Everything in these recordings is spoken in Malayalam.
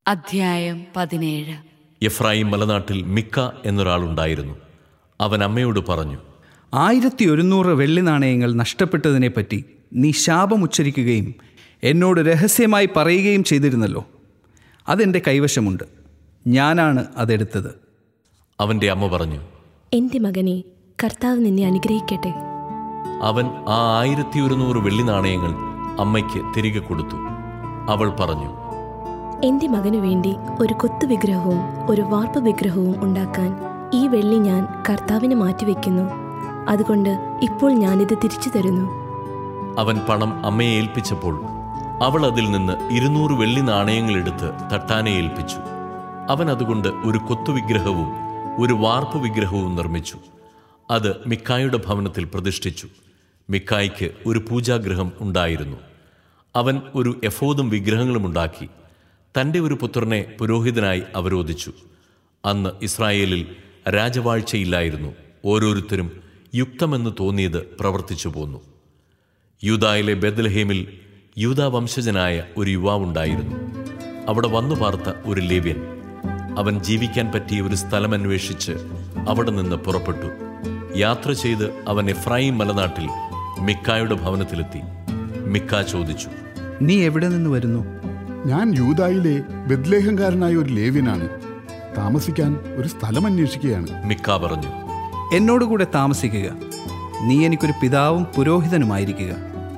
അധ്യായം പതിനേഴ് എഫ്രായിം മലനാട്ടിൽ മിക്ക എന്നൊരാളുണ്ടായിരുന്നു അവൻ അമ്മയോട് പറഞ്ഞു ആയിരത്തി ഒരുന്നൂറ് വെള്ളി നാണയങ്ങൾ നഷ്ടപ്പെട്ടതിനെപ്പറ്റി നീ ശാപമുച്ചരിക്കുകയും എന്നോട് രഹസ്യമായി പറയുകയും ചെയ്തിരുന്നല്ലോ അതെൻ്റെ കൈവശമുണ്ട് ഞാനാണ് അതെടുത്തത് അവൻ്റെ അമ്മ പറഞ്ഞു എൻ്റെ മകനെ കർത്താവ് നിന്നെ അനുഗ്രഹിക്കട്ടെ അവൻ ആ ആയിരത്തി ഒരുന്നൂറ് വെള്ളി നാണയങ്ങൾ അമ്മയ്ക്ക് തിരികെ കൊടുത്തു അവൾ പറഞ്ഞു എൻ്റെ മകനു വേണ്ടി ഒരു കൊത്തു വിഗ്രഹവും ഒരു വാർപ്പ് വിഗ്രഹവും ഉണ്ടാക്കാൻ ഈ വെള്ളി ഞാൻ കർത്താവിന് മാറ്റിവെക്കുന്നു അതുകൊണ്ട് ഇപ്പോൾ ഞാനിത് തിരിച്ചു തരുന്നു അവൻ പണം അമ്മയെ ഏൽപ്പിച്ചപ്പോൾ അവൾ അതിൽ നിന്ന് ഇരുന്നൂറ് വെള്ളി നാണയങ്ങളെടുത്ത് തട്ടാനെ ഏൽപ്പിച്ചു അവൻ അതുകൊണ്ട് ഒരു കൊത്തുവിഗ്രഹവും ഒരു വാർപ്പ് വിഗ്രഹവും നിർമ്മിച്ചു അത് മിക്കായുടെ ഭവനത്തിൽ പ്രതിഷ്ഠിച്ചു മിക്കായ്ക്ക് ഒരു പൂജാഗ്രഹം ഉണ്ടായിരുന്നു അവൻ ഒരു എഫോദും വിഗ്രഹങ്ങളും ഉണ്ടാക്കി തൻ്റെ ഒരു പുത്രനെ പുരോഹിതനായി അവരോധിച്ചു അന്ന് ഇസ്രായേലിൽ രാജവാഴ്ചയില്ലായിരുന്നു ഓരോരുത്തരും യുക്തമെന്ന് തോന്നിയത് പ്രവർത്തിച്ചു പോന്നു യൂദായിലെ ബെദ്ലഹേമിൽ യൂദാ വംശജനായ ഒരു യുവാവുണ്ടായിരുന്നു അവിടെ വന്നു പാർത്ത ഒരു ലേവ്യൻ അവൻ ജീവിക്കാൻ പറ്റിയ ഒരു സ്ഥലം അന്വേഷിച്ച് അവിടെ നിന്ന് പുറപ്പെട്ടു യാത്ര ചെയ്ത് അവൻ എഫ്രായിം മലനാട്ടിൽ മിക്കായുടെ ഭവനത്തിലെത്തി മിക്ക ചോദിച്ചു നീ എവിടെ നിന്ന് വരുന്നു ഞാൻ യൂതായിലെ ബദ്ലേഹംകാരനായ ഒരു ലേവ്യനാണ് താമസിക്കാൻ ഒരു സ്ഥലം അന്വേഷിക്കുകയാണ് മിക്ക പറഞ്ഞു എന്നോടുകൂടെ താമസിക്കുക നീ എനിക്കൊരു പിതാവും പുരോഹിതനുമായിരിക്കുക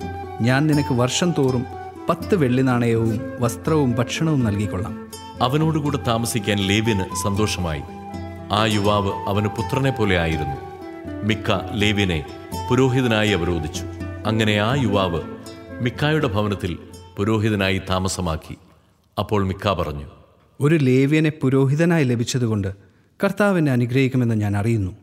ഞാൻ നിനക്ക് വർഷം തോറും പത്ത് വെള്ളി നാണയവും വസ്ത്രവും ഭക്ഷണവും നൽകിക്കൊള്ളാം അവനോടുകൂടെ താമസിക്കാൻ ലേവ്യന് സന്തോഷമായി ആ യുവാവ് അവന് പുത്രനെ പോലെ ആയിരുന്നു മിക്ക ലേവ്യനെ പുരോഹിതനായി അവരോധിച്ചു അങ്ങനെ ആ യുവാവ് മിക്കായുടെ ഭവനത്തിൽ പുരോഹിതനായി താമസമാക്കി അപ്പോൾ മിക്ക പറഞ്ഞു ഒരു ലേവ്യനെ പുരോഹിതനായി ലഭിച്ചതുകൊണ്ട് കർത്താവിനെ അനുഗ്രഹിക്കുമെന്ന് ഞാൻ അറിയുന്നു